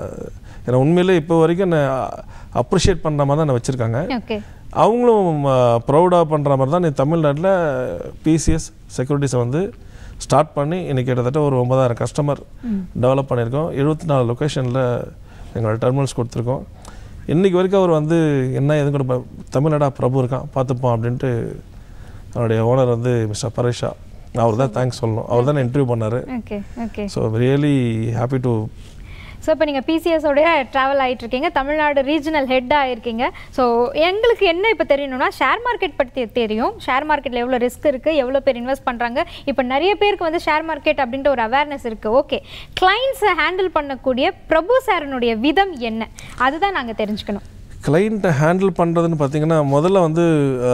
என்னை உண்மையிலே இப்போ வரைக்கும் என்னை அப்ரிஷியேட் பண்ணுற மாதிரி தான் என்னை வச்சுருக்காங்க ஓகே அவங்களும் ப்ரௌடாக பண்ணுற மாதிரி தான் நீ தமிழ்நாட்டில் பிசிஎஸ் செக்யூரிட்டிஸை வந்து ஸ்டார்ட் பண்ணி இன்னைக்கு கிட்டத்தட்ட ஒரு ஒன்பதாயிரம் கஸ்டமர் டெவலப் பண்ணியிருக்கோம் எழுபத்தி நாலு லொக்கேஷனில் எங்களோட டெர்மினல்ஸ் கொடுத்துருக்கோம் இன்னைக்கு வரைக்கும் அவர் வந்து என்ன எதுவும் கூட ப- தமிழ்நாடா பிரபு இருக்கான் பார்த்துப்போம் அப்படின்ட்டு அவருடைய ஓனர் வந்து மிஸ்டர் பரேஷா அவர் தான் தேங்க்ஸ் சொல்லணும் அவர் தான் இன்டர்வியூ பண்ணார் okay okay so really happy to so இப்போ நீங்கள் பிசிஎஸோடைய ட்ராவல் ஆகிட்டு இருக்கீங்க தமிழ்நாடு ரீஜனல் ஹெட்டாக இருக்கீங்க ஸோ எங்களுக்கு என்ன இப்போ தெரியணும்னா ஷேர் மார்க்கெட் பற்றி தெரியும் ஷேர் மார்க்கெட்டில் எவ்வளோ ரிஸ்க் இருக்குது எவ்வளோ பேர் இன்வெஸ்ட் பண்ணுறாங்க இப்போ நிறைய பேருக்கு வந்து ஷேர் மார்க்கெட் அப்படின்ற ஒரு அவேர்னஸ் இருக்குது ஓகே கிளைண்ட்ஸை ஹேண்டில் பண்ணக்கூடிய பிரபு சாரனுடைய விதம் என்ன அதுதான் நாங்கள் தெரிஞ்சுக்கணும் கிளைண்ட்டை ஹேண்டில் பண்ணுறதுன்னு பார்த்தீங்கன்னா முதல்ல வந்து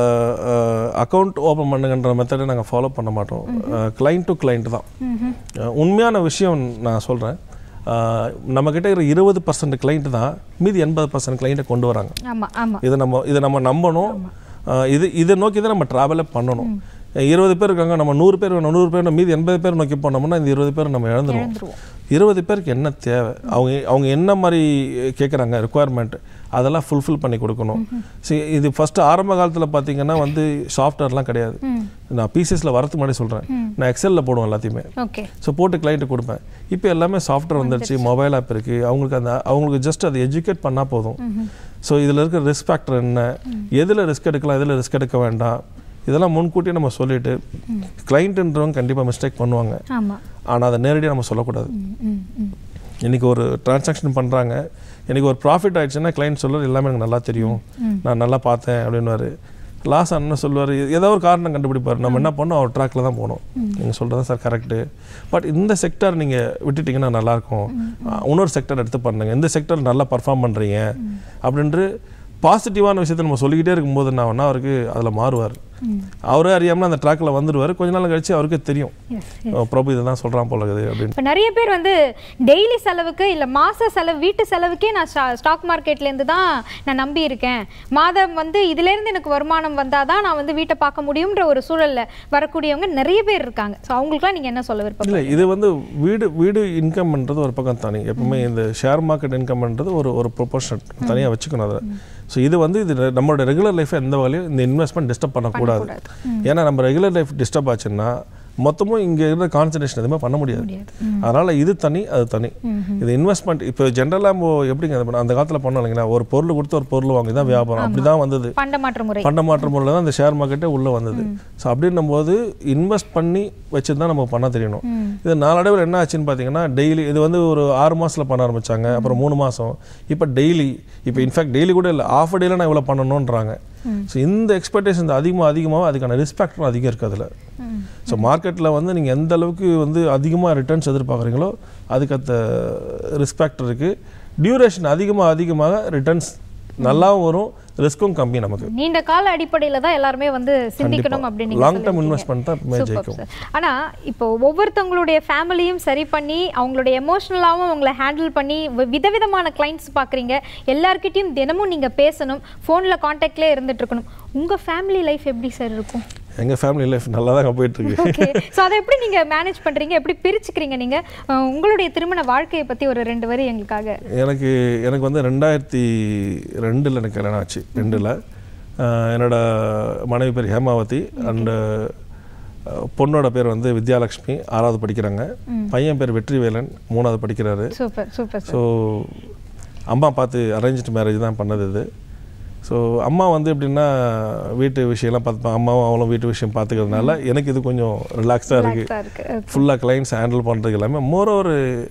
அக்கௌண்ட் ஓப்பன் பண்ணுங்கன்ற மெத்தடை நாங்கள் ஃபாலோ பண்ண மாட்டோம் கிளைண்ட் டு கிளைண்ட் தான் அஹ், உண்மையான விஷயம் நான் சொல்கிறேன் நம்மக்கிட்ட இருக்கிற இருபது பர்சன்ட் கிளைண்ட் தான் மீதி எண்பது பர்சன்ட் கிளைண்ட்டை கொண்டு வராங்க ஆமாம் ஆமாம் இதை நம்ம இதை நம்ம நம்பணும் அஹ், இது இதை நோக்கி தான் நம்ம ட்ராவலே பண்ணணும் இருபது பேர் இருக்காங்க நம்ம நூறு பேர் வேணும் நூறு பேர் மீதி எண்பது பேர் நோக்கி போனோம்னா இந்த இருபது பேர் நம்ம இழந்துருவோம் எழுந்துருவோம் இருபது பேருக்கு என்ன தேவை அவங்க அவங்க என்ன மாதிரி கேட்குறாங்க ரெக்குவயர்மெண்ட் அதெல்லாம் ஃபுல்ஃபில் பண்ணி கொடுக்கணும் சரி இது ஃபஸ்ட்டு ஆரம்ப காலத்தில் பார்த்தீங்கன்னா வந்து சாஃப்ட்வேர்லாம் கிடையாது நான் பிசிஎஸில் வரதுக்கு முன்னாடி சொல்கிறேன் நான் எக்ஸலில் போடுவேன் எல்லாத்தையுமே ஓகே ஸோ போட்டு கிளைண்ட்டு கொடுப்பேன் இப்போ எல்லாமே சாஃப்ட்வேர் வந்துருச்சு மொபைல் ஆப் இருக்குது அவங்களுக்கு அந்த அவங்களுக்கு ஜஸ்ட் அதை எஜுகேட் பண்ணால் போதும் ஸோ இதில் இருக்கிற ரிஸ்க் ஃபேக்டர் என்ன எதில் ரிஸ்க் எடுக்கலாம் எதில் ரிஸ்க் எடுக்க வேண்டாம் இதெல்லாம் முன்கூட்டியே நம்ம சொல்லிட்டு கிளைண்ட்டுன்றவங்க கண்டிப்பாக மிஸ்டேக் பண்ணுவாங்க ஆமாம் ஆனால் அதை நேரடியாக நம்ம சொல்லக்கூடாது ம் ம் இன்றைக்கி ஒரு டிரான்சாக்ஷன் பண்ணுறாங்க இன்றைக்கி ஒரு ப்ராஃபிட் ஆயிடுச்சுன்னா கிளைண்ட் சொல்லுவார் எல்லாமே எனக்கு நல்லா தெரியும் நான் நல்லா பார்த்தேன் அப்படின்னுவாரு லாஸ் அண்ணன் சொல்லுவார் ஏதோ ஒரு காரணம் கண்டுபிடிப்பார் நம்ம என்ன பண்ணோம் அவர் ட்ராக்ல தான் போகணும் நீங்கள் சொல்கிறது சார் கரெக்டு பட் இந்த செக்டர் நீங்கள் விட்டுட்டிங்கன்னா நல்லாயிருக்கும் இன்னொரு செக்டர் எடுத்து பண்ணுங்க இந்த செக்டர் நல்லா பர்ஃபார்ம் பண்ணுறீங்க அப்படின்ட்டு பாசிட்டிவான விஷயத்தை நம்ம சொல்லிக்கிட்டே இருக்கும்போது நான் வேணா அவருக்கு அதில் மாறுவார் அவரே அறியாமல் அந்த ட்ராக்கில் வந்துடுவார் கொஞ்ச நாள் கழிச்சு அவருக்கே தெரியும் எஸ் ஓ, பிரபு இதை தான் சொல்கிறான் போல இருக்குது அப்படின்னு இப்போ நிறைய பேர் வந்து டெய்லி செலவுக்கு இல்லை மாத செலவு வீட்டு செலவுக்கே நான் ஸ்டாக் மார்க்கெட்லேருந்து தான் நான் நம்பி இருக்கேன் மாதம் வந்து இதுலேருந்து எனக்கு வருமானம் வந்தால் தான் நான் வந்து வீட்டை பார்க்க முடியுன்ற ஒரு சூழலில் வரக்கூடியவங்க நிறைய பேர் இருக்காங்க ஸோ அவங்களுக்குலாம் நீங்கள் என்ன சொல்ல விருப்பம் இல்லை இது வந்து வீடு வீடு இன்கம்ன்றது ஒரு பக்கம் தனி எப்பவுமே இந்த ஷேர் மார்க்கெட் இன்கம்ன்றது ஒரு ஒரு ப்ரொபோர்ஷன் தனியாக வச்சுக்கணும் அதை ஸோ இது வந்து இது ரெ- நம்மளோட ரெகுலர் லைஃப்பை எந்த வகையிலும் இந்த இன்வெஸ்ட்மெண்ட் டிஸ்டர்ப் பண்ணக்கூடாது ஏன்னா நம்ம ரெகுலர் லைஃப் டிஸ்டர்ப் ஆச்சுன்னா மொத்தமும் இங்கே இருக்கிற கான்சன்ட்ரேஷன் எதுவுமே பண்ண முடியாது முடியாது அதனால இது தனி அது தனி இது இன்வெஸ்ட்மெண்ட் இப்போ ஜென்ரலாக நம்ம எப்படிங்க அது பண்ண- அந்த காலத்தில் பண்ணோம் இல்லைங்களா ஒரு பொருள் கொடுத்து ஒரு பொருள் வாங்கி தான் வியாபாரம் அப்படி தான் வந்தது பண்ட மாற்று முறை பண்ட மாற்று முறையில் தான் இந்த ஷேர் மார்க்கெட்டே உள்ளே வந்தது ஸோ அப்படின்னும் போது இன்வெஸ்ட் பண்ணி வச்சு தான் நம்ம பண்ண தெரியணும் இது நாளடைவில் என்ன ஆச்சுன்னு பார்த்தீங்கன்னா டெய்லி இது வந்து ஒரு ஆறு மாசத்துல பண்ண ஆரம்பிச்சாங்க அப்புறம் மூணு மாதம் இப்போ டெய்லி இப்போ இன்ஃபேக்ட் டெய்லி கூட இல்லை ஆஃப் டேயில் நான் இவ்வளோ பண்ணணுன்றாங்க ஸோ இந்த எக்ஸ்பெக்டேஷன் அதிகமாக அதிகமாக அதுக்கான ரிஸ்க் ஃபேக்டரும் அதிகம் இருக்குது அதில் ஸோ மார்க்கெட்டில் வந்து நீங்கள் எந்த அளவுக்கு வந்து அதிகமாக ரிட்டர்ன்ஸ் எதிர்பார்க்குறீங்களோ அதுக்கு அந்த ரிஸ்க் ஃபேக்டர் இருக்குது டியூரேஷன் அதிகமாக அதிகமாக ரிட்டர்ன்ஸ் நல்லாவும் வரும் ரிஸ்க்கும் கம்மி நமக்கு நீண்ட கால அடிப்படையில தான் எல்லாருமே வந்து சிந்திக்கணும் அப்படின்னு நீங்க லாங் டேர்ம் சொல்லியிருக்கீங்க. இன்வெஸ்ட்மெண்ட் தான் எப்பவுமே Superb ஜெயிக்கும் sir. ஆனா இப்போ ஒவ்வொருத்தவங்களுடைய ஃபேமிலியும் சரி பண்ணி அவங்களுடைய எமோஷனலாகவும் அவங்கள ஹேண்டில் பண்ணி வி- விதவிதமான கிளைண்ட்ஸ் பார்க்குறீங்க எல்லார்கிட்டயும் தினமும் நீங்க பேசணும் ஃபோனில் காண்டாக்ட்லேயே இருந்துட்டு இருக்கணும் உங்க ஃபேமிலி லைஃப் எப்படி சார் இருக்கும் எங்கள் ஃபேமிலி லைஃப் நல்லா தாங்க போயிட்டு இருக்கு ஓகே ஸோ அதை எப்படி நீங்க மேனேஜ் பண்றீங்க எப்படி பிரிச்சுக்கிறீங்க நீங்க அஹ், உங்களுடைய திருமண வாழ்க்கையை பத்தி ஒரு ரெண்டு வரி எங்களுக்காக எனக்கு எனக்கு வந்து ரெண்டாயிரத்தி ரெண்டில் எனக்கு கல்யாணம் ஆச்சு ரெண்டில் என்னோட மனைவி பேர் ஹேமாவதி அண்டு பொண்ணோட பேர் வந்து வித்யாலக்ஷ்மி ஆறாவது படிக்கிறாங்க பையன் பேர் வெற்றிவேலன் மூணாவது படிக்கிறாரு சூப்பர் சூப்பர் சார் ஸோ அம்மா பார்த்து அரேஞ்ச்டு மேரேஜ் தான் பண்ணது இது ஸோ அம்மா வந்து எப்படின்னா வீட்டு விஷயம்லாம் பார்த்துப்பாங்க அம்மாவும் அவளும் வீட்டு விஷயம் பார்த்துக்கிறதுனால எனக்கு இது கொஞ்சம் ரிலாக்ஸாக இருக்குது ரிலாக்ஸாக இருக்கு ஃபுல்லாக கிளைண்ட்ஸ் ஹேண்டில் பண்ணுறதுக்கு எல்லாமே மோர் ஒரு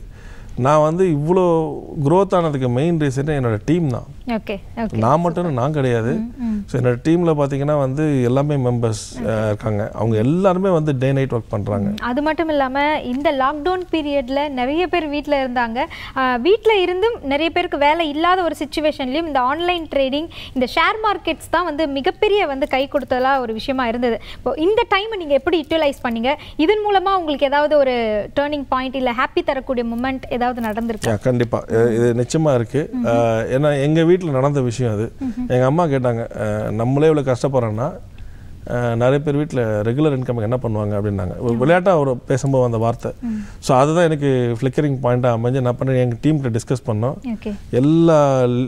நான் வந்து இவ்வளோ growth ஆனதுக்கு மெயின் ரீசன் என்னோட டீம் தான் ஓகே ஓகே நான் மட்டும் நான் கிடையாது ஸோ என்னோட டீமில் பார்த்தீங்கன்னா வந்து எல்லாமே மெம்பர்ஸ் இருக்காங்க அவங்க எல்லாருமே வந்து டே நைட் ஒர்க் பண்ணுறாங்க அது மட்டும் இல்லாம இந்த லாக்டவுன் பீரியட்ல நிறைய பேர் வீட்ல இருந்தாங்க வீட்டில் இருந்தும் நிறைய பேருக்கு வேலை இல்லாத ஒரு சுச்சுவேஷன்லயும் இந்த ஆன்லைன் ட்ரேடிங் இந்த ஷேர் மார்க்கெட்ஸ் தான் வந்து மிகப்பெரிய வந்து கை கொடுத்ததா ஒரு விஷயமா இருந்தது இப்போ இந்த டைமை நீங்க எப்படி யூட்டிலைஸ் பண்ணீங்க இதன் மூலமா உங்களுக்கு ஏதாவது ஒரு டேர்னிங் பாயிண்ட் இல்ல ஹாப்பி தரக்கூடிய மூமெண்ட் ஏதாவது நடந்திருக்கு Yeah, கண்டிப்பா அஹ் இது நிச்சயமா இருக்கு அஹ் ஏன்னா எங்க வீட்ல நடந்த விஷயம் அது எங்க அம்மா கேட்டாங்க அஹ் நம்மளே இவ்வளவு கஷ்டப்படுறோன்னா அஹ் நிறைய பேர் வீட்ல ரெகுலர் இன்கம் என்ன பண்ணுவாங்க அப்படின்னாங்க ஒரு விளையாட்டா ஒரு பேசும்போது அந்த வார்த்தை ஸோ அதுதான் எனக்கு ஃப்ளிக்கரிங் பாயிண்டாக அமைஞ்சு நான் பண்ண எங்கள் டீம்கிட்ட டிஸ்கஸ் பண்ணோம் ஓகே எல்லா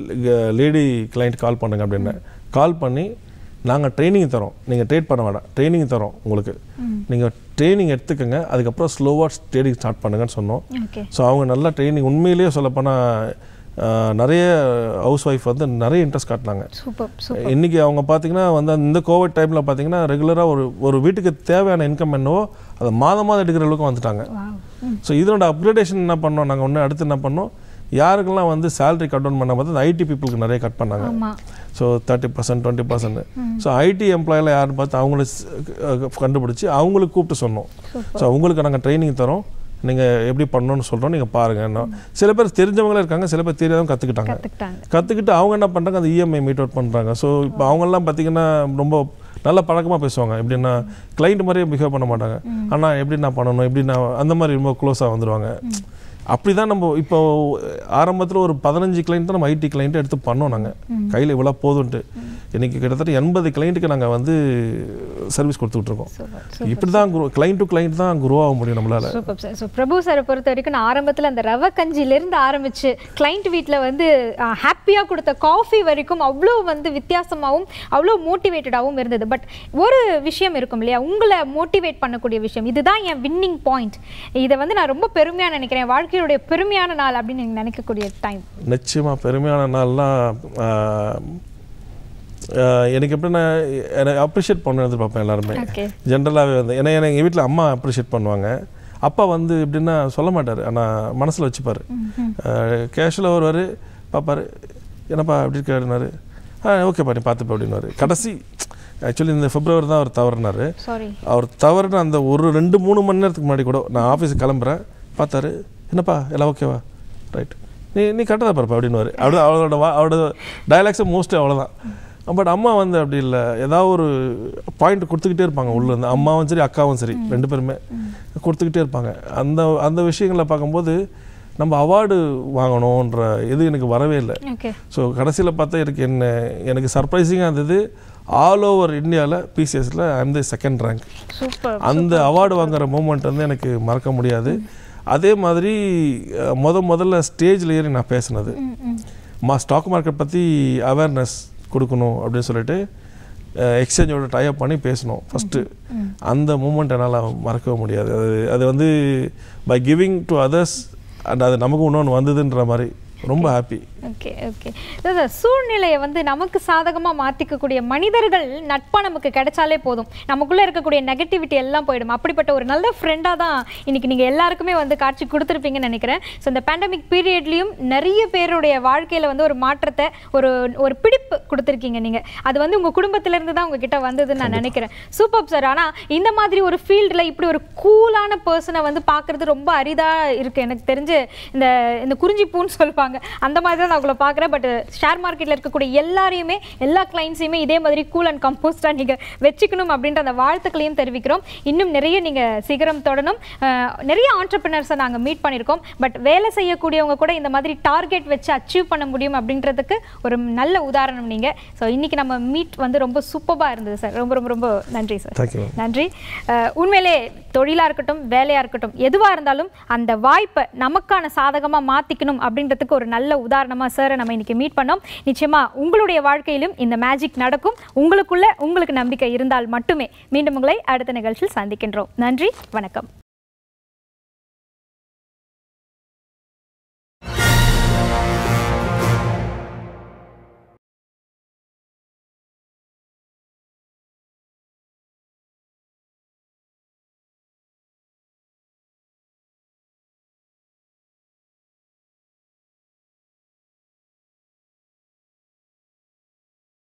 லேடி கிளைண்ட் கால் பண்ணுங்க அப்படின்னு கால் பண்ணி நாங்கள் ட்ரைனிங் தரோம் நீங்கள் ட்ரேட் பண்ண வேண்டாம் ட்ரைனிங் தரோம் உங்களுக்கு நீங்கள் ட்ரைனிங் எடுத்துக்கோங்க அதுக்கப்புறம் ஸ்லோவாக ட்ரேடிங் ஸ்டார்ட் பண்ணுங்கன்னு சொன்னோம் ஓகே ஸோ அவங்க நல்லா ட்ரைனிங் உண்மையிலேயே சொல்லப்போனால் நிறைய ஹவுஸ் ஒய்ஃப் வந்து நிறைய இன்ட்ரெஸ்ட் காட்டினாங்க சூப்பர் சூப்பர் இன்னைக்கு அவங்க பார்த்தீங்கன்னா வந்து இந்த கோவிட் டைமில் பார்த்தீங்கன்னா ரெகுலராக ஒரு ஒரு வீட்டுக்கு தேவையான இன்கம் என்னவோ அதை மாதம் மாதம் எடுக்கிற அளவுக்கு வந்துட்டாங்க வாவ் ஸோ இதனோட அப்கிரேடேஷன் என்ன பண்ணோம் நாங்கள் ஒன்று அடுத்து என்ன பண்ணோம் யாருக்கெல்லாம் வந்து சேலரி கட் டவுன் பண்ண பார்த்து ஐடி பீப்புளுக்கு நிறைய கட் பண்ணாங்க ஆமா so thirty percent twenty percent so IT எம்ப்ளாயில் யாருன்னு பார்த்து அவங்கள ஸ்- அஹ் கண்டுபிடிச்சி அவங்களுக்கு கூப்பிட்டு சொன்னோம் ஸோ அவங்களுக்கு நாங்கள் ட்ரைனிங் தரோம் நீங்கள் எப்படி பண்ணணும்னு சொல்கிறோம் நீங்கள் பாருங்க சில பேர் தெரிஞ்சவங்களே இருக்காங்க சில பேர் தெரியாதவங்க கற்றுக்கிட்டாங்க கத்துக்கிட்டாங்க கற்றுக்கிட்டு அவங்க என்ன பண்ணுறாங்க அந்த இஎம்ஐ மீட் அவுட் பண்ணுறாங்க ஸோ இப்போ அவங்கெல்லாம் பார்த்தீங்கன்னா ரொம்ப நல்ல பழக்கமாக பேசுவாங்க எப்படின்னா கிளைண்ட் மாதிரியே பிஹேவ் பண்ண மாட்டாங்க ஆனால் எப்படி நான் பண்ணணும் எப்படி நான் அந்த மாதிரி ரொம்ப க்ளோஸாக வந்துடுவாங்க அப்படி தான் நம்ம இப்போ ஆரம்பத்தில் ஒரு பதினஞ்சு கிளைண்ட் தான் நம்ம ஐடி கிளைண்ட் எடுத்து பண்ணோம் நாங்கள் கையில் இவ்வளோ போதும்ட்டு இன்னைக்கு கிட்டத்தட்ட எண்பது கிளைண்ட்டுக்கு நாங்கள் வந்து சர்வீஸ் கொடுத்துக்கிட்டு இருக்கோம் சூப்பர் இப்படி தான் கிளைண்ட் டு கிளைண்ட் தான் குரோ ஆக முடியும் நம்மளால சூப்பர் சார் ஸோ பிரபு சாரை பொறுத்த வரைக்கும் நான் ஆரம்பத்தில் அந்த ரவை கஞ்சியிலேருந்து ஆரம்பிச்சு கிளைண்ட் வீட்டில் வந்து ஹாப்பியாக கொடுத்த காஃபி வரைக்கும் அவ்வளோ வந்து வித்தியாசமாகவும் அவ்வளோ மோட்டிவேட்டடாகவும் இருந்தது பட் ஒரு விஷயம் இருக்கும் இல்லையா உங்களை மோட்டிவேட் பண்ணக்கூடிய விஷயம் இதுதான் என் வின்னிங் பாயிண்ட் இதை வந்து நான் ரொம்ப பெருமையாக நினைக்கிறேன் வாழ்க்கையுடைய பெருமையான நாள் அப்படின்னு நீங்க நினைக்கக்கூடிய டைம் நிச்சயமா பெருமையான நாள்லாம் ஆஹ், ஆஹ், எனக்கு எப்படின்னா எனக்கு அப்ரிஷியேட் பண்ண எதிர்பார்ப்பேன் எல்லாருமே ஓகே ஜென்ரலாகவே வந்து ஏன்னா ஏன்னா எங்கள் வீட்டில் அம்மா அப்ரிஷியேட் பண்ணுவாங்க அப்பா வந்து எப்படின்னா சொல்ல மாட்டார் ஆனால் மனசில் வச்சுப்பார் கேஷுவலாக வருவார் பார்ப்பாரு என்னப்பா எப்படி இருக்காருனாரு ஆ ஓகேப்பா நீ பார்த்துப்ப அப்படின்னாரு கடைசி ஆக்சுவலி இந்த பிப்ரவரி தான் அவர் தவறுனாரு சாரி அவர் தவறுன அந்த ஒரு ரெண்டு மூணு மணி நேரத்துக்கு முன்னாடி கூட நான் ஆஃபீஸுக்கு கிளம்புறேன் பார்த்தாரு என்னப்பா எல்லாம் ஓகேவா ரைட் நீ நீ கரெக்டாக தான் பாருப்பா அப்படின்னு அப்படி அவளோட வா அவளோட டயலாக்ஸே மோஸ்ட்லி அவ்வளோதான் பட் அம்மா வந்து அப்படி இல்லை ஏதாவது ஒரு பாயிண்ட் கொடுத்துக்கிட்டே இருப்பாங்க உள்ள இருந்து அம்மாவும் சரி அக்காவும் சரி ரெண்டு பேருமே கொடுத்துக்கிட்டே இருப்பாங்க அந்த அந்த விஷயங்களை பார்க்கும்போது நம்ம அவார்டு வாங்கணுன்ற இது எனக்கு வரவே இல்லை ஓகே ஸோ கடைசியில் பார்த்தா எனக்கு என்ன எனக்கு சர்ப்ரைசிங்காக இருந்தது ஆல் ஓவர் இந்தியாவில் பிசிஎஸ்ல I'm the second rank super அந்த அவார்டு வாங்குற மூமெண்ட் வந்து எனக்கு மறக்க முடியாது அதே மாதிரி அஹ், முத முதல்ல ஸ்டேஜில் ஏறி நான் பேசினது மா ஸ்டாக் மார்க்கெட் பற்றி அவேர்னஸ் கொடுக்கணும் அப்படின்னு சொல்லிட்டு எக்ஸ்சேஞ்சோட டைப் பண்ணி பேசணும் ஃபஸ்ட்டு அந்த மூமெண்ட் என்னால் மறக்கவே முடியாது அது அது வந்து by giving to others and அது நமக்கு இன்னொன்று வந்ததுன்ற மாதிரி ரொம்ப ஹாப்பி ஓகே ஓகே அதாவது சூழ்நிலையை வந்து நமக்கு சாதகமாக மாற்றிக்கக்கூடிய மனிதர்கள் நட்பாக நமக்கு கிடைச்சாலே போதும் நமக்குள்ளே இருக்கக்கூடிய நெகட்டிவிட்டி எல்லாம் போயிடும் அப்படிப்பட்ட ஒரு நல்ல ஃப்ரெண்டாக தான் இன்னைக்கு நீங்கள் எல்லாருக்குமே வந்து காட்சி கொடுத்துருப்பீங்கன்னு நினைக்கிறேன் ஸோ இந்த பேண்டமிக் பீரியட்லேயும் நிறைய பேருடைய வாழ்க்கையில் வந்து ஒரு மாற்றத்தை ஒரு ஒரு பிடிப்பு கொடுத்துருக்கீங்க நீங்கள் அது வந்து உங்கள் குடும்பத்திலேருந்து தான் உங்ககிட்ட வந்ததுன்னு நான் நினைக்கிறேன் சூப்பர் சார் ஆனால் இந்த மாதிரி ஒரு ஃபீல்டில் இப்படி ஒரு கூலான பர்சனை வந்து பார்க்குறது ரொம்ப அரிதாக இருக்குது எனக்கு தெரிஞ்சு இந்த இந்த குறிஞ்சி பூன்னு சொல்லுவாங்க சொல்லுவாங்க அந்த மாதிரி தான் நான் உங்களை பார்க்குறேன் பட் ஷேர் மார்க்கெட்டில் இருக்கக்கூடிய எல்லாரையுமே எல்லா கிளைண்ட்ஸையுமே இதே மாதிரி கூல் அண்ட் கம்போஸ்டாக நீங்கள் வச்சுக்கணும் அப்படின்ற அந்த வாழ்த்துக்களையும் தெரிவிக்கிறோம் இன்னும் நிறைய நீங்கள் சிகரம் தொடணும் அஹ், நிறைய ஆண்டர்பிரினர்ஸை நாங்கள் மீட் பண்ணியிருக்கோம் பட் வேலை செய்யக்கூடியவங்க கூட இந்த மாதிரி டார்கெட் வச்சு அச்சீவ் பண்ண முடியும் அப்படின்றதுக்கு ஒரு நல்ல உதாரணம் நீங்கள் ஸோ இன்னைக்கு நம்ம மீட் வந்து ரொம்ப சூப்பராக இருந்தது சார் ரொம்ப ரொம்ப ரொம்ப நன்றி சார் தேங்க்யூ நன்றி அஹ், உண்மையிலே தொழிலாக இருக்கட்டும் வேலையாக இருக்கட்டும் எதுவாக இருந்தாலும் அந்த வாய்ப்பை நமக்கான சாதகமாக மாற்றிக்கணும் அப்படின்றதுக்கு ஒரு நல்ல உதாரணமாக சாரை நம்ம இன்னைக்கு மீட் பண்ணோம் நிச்சயமாக உங்களுடைய வாழ்க்கையிலும் இந்த மேஜிக் நடக்கும் உங்களுக்குள்ள உங்களுக்கு நம்பிக்கை இருந்தால் மட்டுமே மீண்டும் உங்களை அடுத்த நிகழ்ச்சியில் சந்திக்கின்றோம் நன்றி வணக்கம்